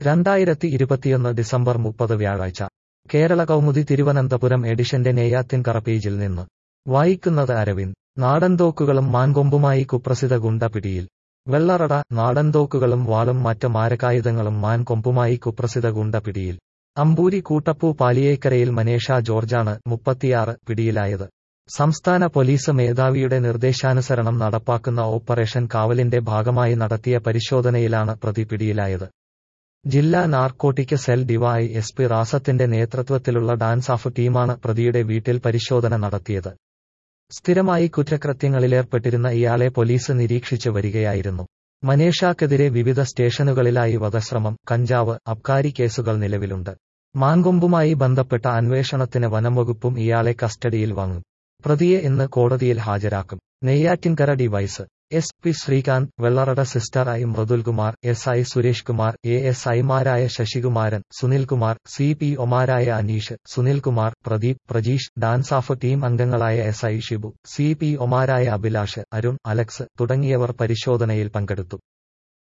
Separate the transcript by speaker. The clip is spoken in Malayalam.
Speaker 1: രണ്ടായിരത്തി ഇരുപത്തിയൊന്ന് ഡിസംബർ മുപ്പത് വ്യാഴാഴ്ച കേരള കൗമുദി തിരുവനന്തപുരം എഡിഷന്റെ നെയ്യാത്തിൻകറ പേജിൽ നിന്ന് വായിക്കുന്നത് അരവിന്ദ് നാടൻതോക്കുകളും മാൻകൊമ്പുമായി കുപ്രസിദ്ധ ഗുണ്ട പിടിയിൽ വെള്ളറട നാടൻതോക്കുകളും വാളും മറ്റ് മാരകായുധങ്ങളും മാൻകൊമ്പുമായി കുപ്രസിദ്ധ ഗുണ്ട പിടിയിൽ അമ്പൂരി കൂട്ടപ്പൂ പാലിയേക്കരയിൽ മനേഷ ജോർജാണ് മുപ്പത്തിയാറ് പിടിയിലായത് സംസ്ഥാന പോലീസ് മേധാവിയുടെ നിർദ്ദേശാനുസരണം നടപ്പാക്കുന്ന ഓപ്പറേഷൻ കാവലിന്റെ ഭാഗമായി നടത്തിയ പരിശോധനയിലാണ് പ്രതി പിടിയിലായത് ജില്ലാ narcotic cell Dy S P റാസത്തിന്റെ നേതൃത്വത്തിലുള്ള ഡാൻസ് ഓഫ് ടീമാണ് പ്രതിയുടെ വീട്ടിൽ പരിശോധന നടത്തിയത് സ്ഥിരമായി കുറ്റകൃത്യങ്ങളിലേർപ്പെട്ടിരുന്ന ഇയാളെ പോലീസ് നിരീക്ഷിച്ചു വരികയായിരുന്നു മനേഷാക്കെതിരെ വിവിധ സ്റ്റേഷനുകളിലായി വധശ്രമം കഞ്ചാവ് അബ്കാരി കേസുകൾ നിലവിലുണ്ട് മാൻകൊമ്പുമായി ബന്ധപ്പെട്ട അന്വേഷണത്തിന് വനംവകുപ്പും ഇയാളെ കസ്റ്റഡിയിൽ വാങ്ങും പ്രതിയെ ഇന്ന് കോടതിയിൽ ഹാജരാക്കും Neyyattinkara Dy S P Sreekanth Vellarada സിസ്റ്റർ I Mridulkumar S I Suresh Kumar A S ഐമാരായ ശശികുമാരൻ സുനിൽകുമാർ സി പി ഒമാരായ Aneesh Sunilkumar Pradeep Prajeesh DANSAF team അംഗങ്ങളായ S I Shibu C P ഒമാരായ അഭിലാഷ് അരുൺ അലക്സ് തുടങ്ങിയവർ പരിശോധനയിൽ പങ്കെടുത്തു